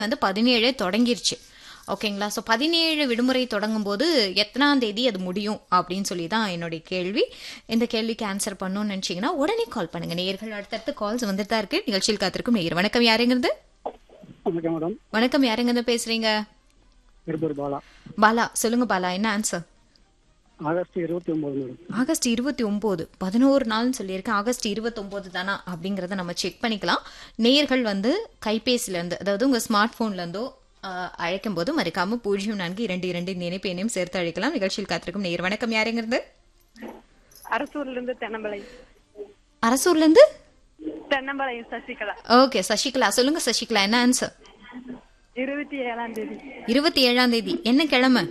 வந்து பதினேழு தொடங்கிருச்சு ஓகேங்களா ஸோ பதினேழு விடுமுறை தொடங்கும் போது எத்தனாம் தேதி அது முடியும் அப்படின்னு சொல்லி தான் என்னுடைய கேள்வி இந்த கேள்விக்கு ஆன்சர் பண்ணணும்னு நினச்சிங்கன்னா உடனே கால் பண்ணுங்க நேயர்கள் அடுத்தடுத்து கால்ஸ் வந்துட்டு தான் இருக்கு நிகழ்ச்சியில் காத்திருக்கும் நேயர் வணக்கம் யாருங்கிறது வணக்கம் மேடம் வணக்கம் யாருங்கிறது பேசுறீங்க திருப்பூர் பாலா பாலா சொல்லுங்க பாலா என்ன ஆன்சர் ஆகஸ்ட் இருபத்தி ஒன்பது மேடம் ஆகஸ்ட் இருபத்தி ஒன்பது பதினோரு நாள்னு சொல்லியிருக்கேன் ஆகஸ்ட் இருபத்தொம்போது தானா அப்படிங்கிறத நம்ம செக் பண்ணிக்கலாம் நேயர்கள் வந்து கைபேசியிலேருந்து அதாவது உங்கள் ஸ்மார்ட் ஃபோன்லேருந்தோ அழைக்கும் போது மறக்காம பூஜ்ஜியம் நான்கு இரண்டு இரண்டு இந்த இணைப்பு எண்ணையும் சேர்த்து அழைக்கலாம் நிகழ்ச்சியில் காத்திருக்கும் நேயர் வணக்கம் யாருங்கிறது அரசூர்ல இருந்து தென்னம்பளை அரசூர்லேருந்து தென்னம்பளை சசிகலா ஓகே சசிகலா சொல்லுங்க சசிகலா என்ன ஆன்சர் இருபத்தி ஏழாம் தேதி இருபத்தி ஏழாம் தேதி என்ன கிழமை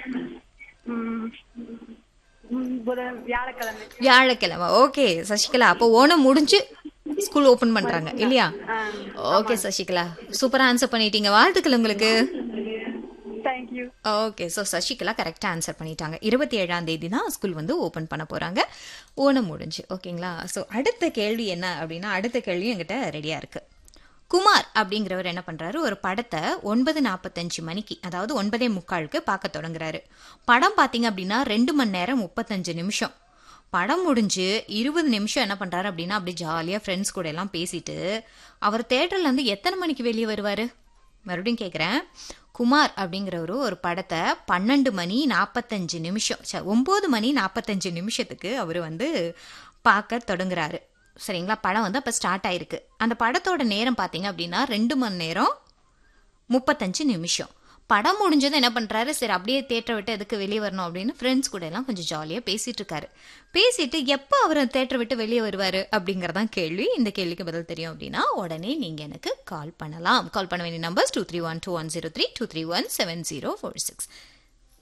உம், உம், புதன் வியாழக்கிழமை வியாழக்கிழமை ஓகே சசிகலா அப்போ ஓணம் முடிஞ்சு ஸ்கூல் ஓபன் பண்றாங்க இல்லையா ஆ, ஓகே சசிகலா சூப்பரா ஆன்சர் பண்ணிட்டீங்க வாழ்த்துக்கள் உங்களுக்கு தேங்க்யூ ஓகே ஸோ சசிகலா கரெக்டாக ஆன்சர் பண்ணிட்டாங்க இருபத்தி ஏழாம் தேதி தான் ஸ்கூல் வந்து ஓப்பன் பண்ண போகிறாங்க ஓணம் முடிஞ்சு ஓகேங்களா ஸோ அடுத்த கேள்வி என்ன அப்படின்னா அடுத்த கேள்வி என்கிட்ட ரெடியாக இருக்கு குமார் அப்படிங்கிறவர் என்ன பண்ணுறாரு ஒரு படத்தை ஒன்பது நாற்பத்தஞ்சு மணிக்கு அதாவது ஒன்பதே முக்காலுக்கு பார்க்க தொடங்குறாரு படம் பார்த்தீங்க அப்படின்னா ரெண்டு மணி நேரம் முப்பத்தஞ்சு நிமிஷம் படம் முடிஞ்சு இருபது நிமிஷம் என்ன பண்ணுறாரு அப்படின்னா அப்படி ஜாலியாக ஃப்ரெண்ட்ஸ் கூட எல்லாம் பேசிட்டு அவர் தேட்டர்லேருந்து எத்தனை மணிக்கு வெளியே வருவார் மறுபடியும் கேட்குறேன் குமார் அப்படிங்கிறவரு ஒரு படத்தை பன்னெண்டு மணி நாற்பத்தஞ்சு நிமிஷம் ச ஒம்பது மணி நாற்பத்தஞ்சு நிமிஷத்துக்கு அவர் வந்து பார்க்க தொடங்குறாரு சரிங்களா படம் வந்து அப்போ ஸ்டார்ட் ஆயிருக்கு அந்த படத்தோட நேரம் பார்த்தீங்க அப்படின்னா ரெண்டு மணி நேரம் முப்பத்தஞ்சு நிமிஷம் படம் முடிஞ்சதும் என்ன பண்றாரு சரி அப்படியே தேட்டரை விட்டு எதுக்கு வெளியே வரணும் அப்படின்னு ஃப்ரெண்ட்ஸ் கூட எல்லாம் கொஞ்சம் ஜாலியா பேசிட்டு இருக்காரு பேசிட்டு எப்போ அவர் தேட்டரை விட்டு வெளியே வருவாரு அப்படிங்கறதான் கேள்வி இந்த கேள்விக்கு பதில் தெரியும் அப்படின்னா உடனே நீங்க எனக்கு கால் பண்ணலாம் கால் பண்ண வேண்டிய numbers two three one two one zero three two three one seven zero four six